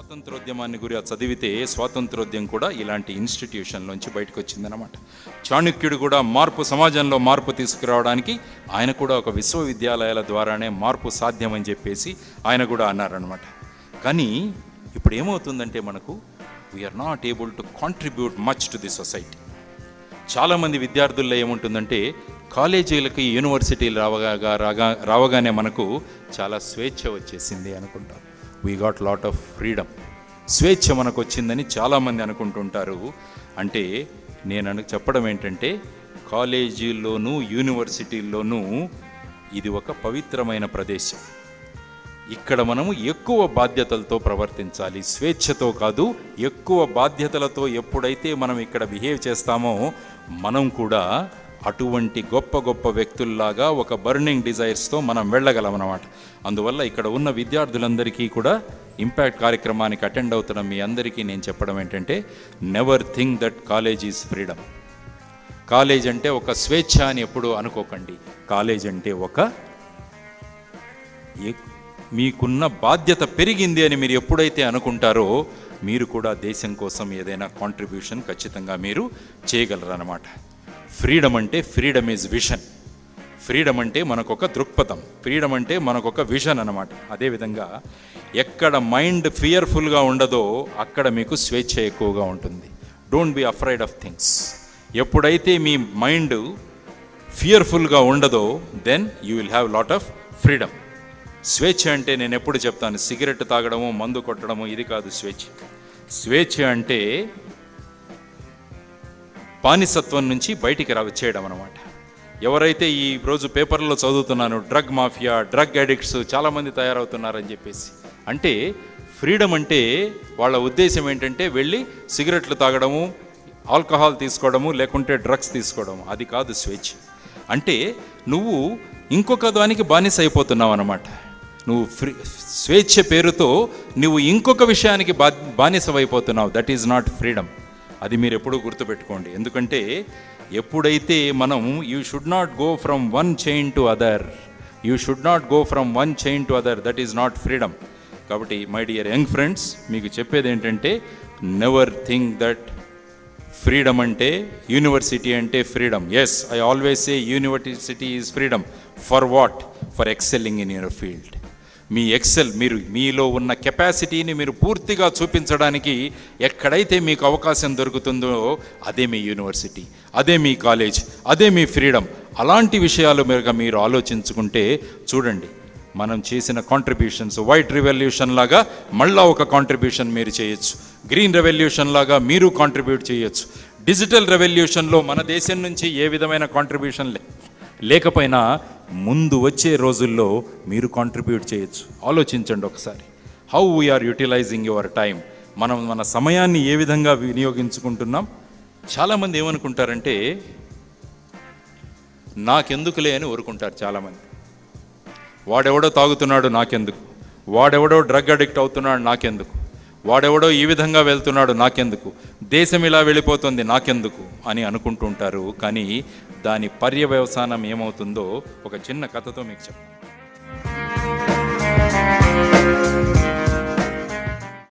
స్వాతంత్రోద్యమాన్ని గురి చదివితే స్వాతంత్రోద్యమం కూడా ఇలాంటి ఇన్స్టిట్యూషన్ నుంచి బయటకు వచ్చిందనమాట చాణక్యుడు కూడా మార్పు సమాజంలో మార్పు తీసుకురావడానికి ఆయన కూడా ఒక విశ్వవిద్యాలయాల ద్వారానే మార్పు సాధ్యమని చెప్పేసి ఆయన కూడా అన్నారనమాట కానీ ఇప్పుడు ఏమవుతుందంటే మనకు we are not able to contribute much to the society చాలామంది విద్యార్థుల్లో ఏముంటుందంటే కాలేజీలకి యూనివర్సిటీలు రావగా రాగా రావగానే మనకు చాలా స్వేచ్ఛ వచ్చేసింది అనుకుంటాం we got lot of freedom స్వేచ్ఛ మనకు వచ్చిందని చాలామంది అనుకుంటుంటారు అంటే నేను అను చెప్పడం ఏంటంటే కాలేజీల్లోనూ యూనివర్సిటీల్లోనూ ఇది ఒక పవిత్రమైన ప్రదేశం ఇక్కడ మనము ఎక్కువ బాధ్యతలతో ప్రవర్తించాలి స్వేచ్ఛతో కాదు ఎక్కువ బాధ్యతలతో ఎప్పుడైతే మనం ఇక్కడ బిహేవ్ చేస్తామో మనం కూడా అటువంటి గొప్ప గొప్ప వ్యక్తుల్లాగా ఒక బర్నింగ్ డిజైర్స్తో మనం వెళ్ళగలం అన్నమాట అందువల్ల ఇక్కడ ఉన్న విద్యార్థులందరికీ కూడా ఇంపాక్ట్ కార్యక్రమానికి అటెండ్ అవుతున్న మీ అందరికీ నేను చెప్పడం ఏంటంటే never think that college is freedom college అంటే ఒక స్వేచ్ఛ అని ఎప్పుడు అనుకోకండి కాలేజ్ అంటే ఒక ఏ- మీకున్న బాధ్యత పెరిగింది అని మీరు ఎప్పుడైతే అనుకుంటారో మీరు కూడా దేశం కోసం ఏదైనా కాంట్రిబ్యూషన్ ఖచ్చితంగా మీరు చేయగలరు అనమాట ఫ్రీడమ్ అంటే ఫ్రీడమ్ ఈజ్ విషన్ ఫ్రీడమ్ అంటే మనకొక దృక్పథం ఫ్రీడమ్ అంటే మనకొక విజన్ అనమాట అదేవిధంగా ఎక్కడ మైండ్ ఫియర్ఫుల్గా ఉండదో అక్కడ మీకు స్వేచ్ఛ ఎక్కువగా ఉంటుంది don't be afraid of things ఎప్పుడైతే మీ మైండ్ ఫియర్ఫుల్గా ఉండదో then you will have lot of freedom స్వేచ్ఛ అంటే నేను ఎప్పుడు చెప్తాను సిగరెట్ తాగడము మందు కొట్టడము ఇది కాదు స్వేచ్ఛ స్వేచ్ఛ అంటే బానిసత్వం నుంచి బయటికి రా వచ్చేయడం అనమాట ఎవరైతే ఈ రోజు పేపర్లో చదువుతున్నాను డ్రగ్ మాఫియా డ్రగ్ అడిక్ట్స్ చాలామంది తయారవుతున్నారని చెప్పేసి అంటే ఫ్రీడమ్ అంటే వాళ్ళ ఉద్దేశం ఏంటంటే వెళ్ళి సిగరెట్లు తాగడము ఆల్కహాల్ తీసుకోవడము లేకుంటే డ్రగ్స్ తీసుకోవడము అది కాదు స్వేచ్ఛ అంటే నువ్వు ఇంకొక దానికి బానిస అయిపోతున్నావు అనమాట నువ్వు ఫ్రీ స్వేచ్ఛ పేరుతో నువ్వు ఇంకొక విషయానికి బా బానిసవైపోతున్నావు దట్ ఈజ్ నాట్ ఫ్రీడమ్ అది మీరు ఎప్పుడూ గుర్తుపెట్టుకోండి ఎందుకంటే ఎప్పుడైతే మనం you should not go from one chain to other you should not go from one chain to other that is not freedom కాబట్టి మై డియర్ యంగ్ ఫ్రెండ్స్ మీకు చెప్పేది ఏంటంటే నెవర్ థింక్ దట్ ఫ్రీడమ్ అంటే యూనివర్సిటీ అంటే freedom yes I always say university is freedom for what for excelling in your field మీ XL మీరు మీలో ఉన్న కెపాసిటీని మీరు పూర్తిగా చూపించడానికి ఎక్కడైతే మీకు అవకాశం దొరుకుతుందో అదే మీ యూనివర్సిటీ అదే మీ కాలేజ్ అదే మీ ఫ్రీడమ్ అలాంటి విషయాలు మీరు మీరు ఆలోచించుకుంటే చూడండి మనం చేసిన కాంట్రిబ్యూషన్స్ వైట్ రివల్యూషన్ లాగా మళ్ళా ఒక కాంట్రిబ్యూషన్ మీరు చేయొచ్చు గ్రీన్ రెవల్యూషన్ లాగా మీరు కాంట్రిబ్యూట్ చేయొచ్చు డిజిటల్ రెవల్యూషన్లో మన దేశం నుంచి ఏ విధమైన కాంట్రిబ్యూషన్ లే లేకపోయినా ముందు వచ్చే రోజుల్లో మీరు కాంట్రిబ్యూట్ చేయొచ్చు ఆలోచించండి ఒకసారి how we are utilising your time మనం మన సమయాన్ని ఏ విధంగా వినియోగించుకుంటున్నాం చాలామంది ఏమనుకుంటారంటే నాకెందుకులే అని ఊరుకుంటారు చాలామంది వాడెవడో తాగుతున్నాడు నాకెందుకు వాడెవడో డ్రగ్ అడిక్ట్ అవుతున్నాడు నాకెందుకు వాడెవడో ఈ విధంగా వెళ్తున్నాడు నాకెందుకు దేశం ఇలా వెళ్ళిపోతుంది నాకెందుకు అని అనుకుంటుంటారు కానీ దాని పర్యవసానం ఏమవుతుందో ఒక చిన్న కథతో మీకు చెప్తాను